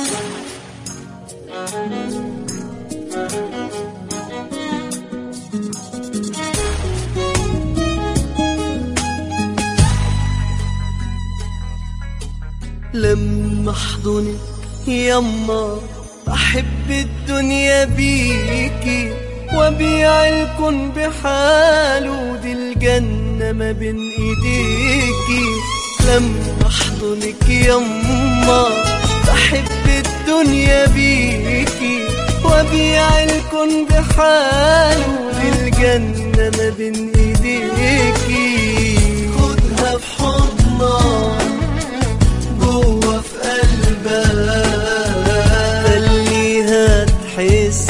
لما احضنك يما بحب الدنيا بيكي وبيع الكون بحاله دي الجنة ما بين ايديكي لما احضنك يما بحب الدنيا بيكي وبيع الكون بحاله دي الجنة ما بين ايديكي خدها بحضنك جوه في قلبك خليها تحس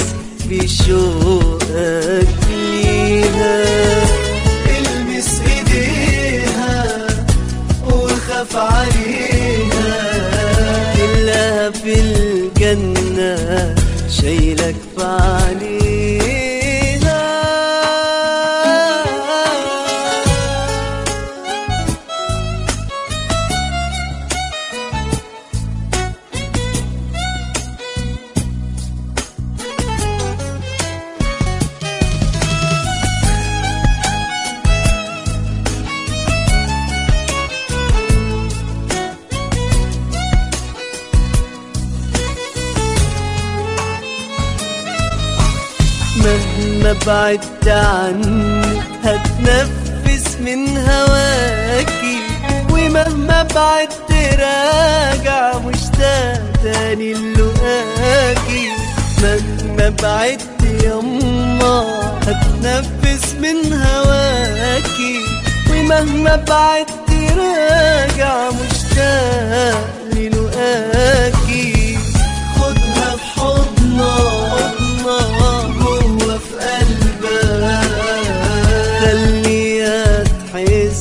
بشوقك ليها المس ايديها وخاف عليها كلها في الجنة شايلك في عليها مهما بعدت عني هتنفس من هواكي ومهما بعدت راجع مشتاق تاني لقاكي مهما بعدت يما هتنفس من هواكي ومهما بعدت راجع مشتاق للقاكي خدها بحضنك جوه في قلبك خليها تحس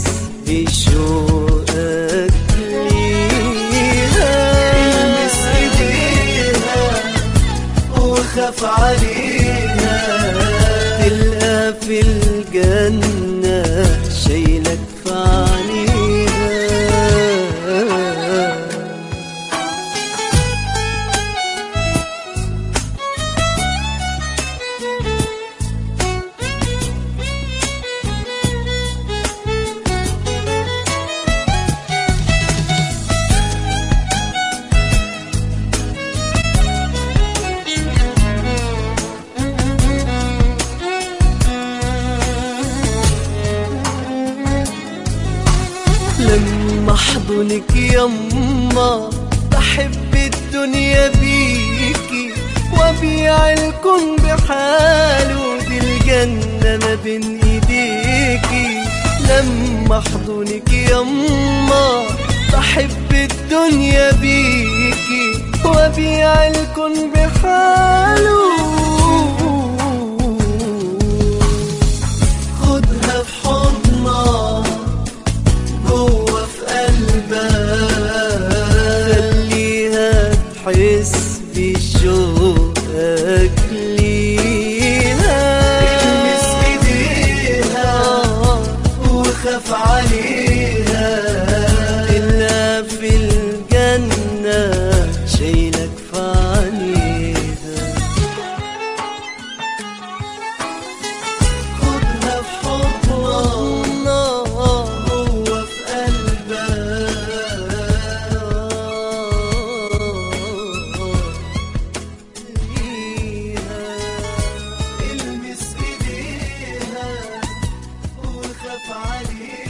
بشوقك ليها المس ايديها وخاف عليها تلقى في الجنة شايلك في عينيها لما احضنك يما بحب الدنيا بيكي وبيع الكون بحاله دي الجنة ما بين ايديكي لما احضنك يما بحب الدنيا بيكي وبيع الكون بحاله خدها في حضنك جوه في قلبك خليها تحس بشوقك ليها المس ايديها وخاف عليها إلا في الجنة شايلك في عينيها خدها في حضنك جوه في قلبك ليها المس ايديها وخاف عليها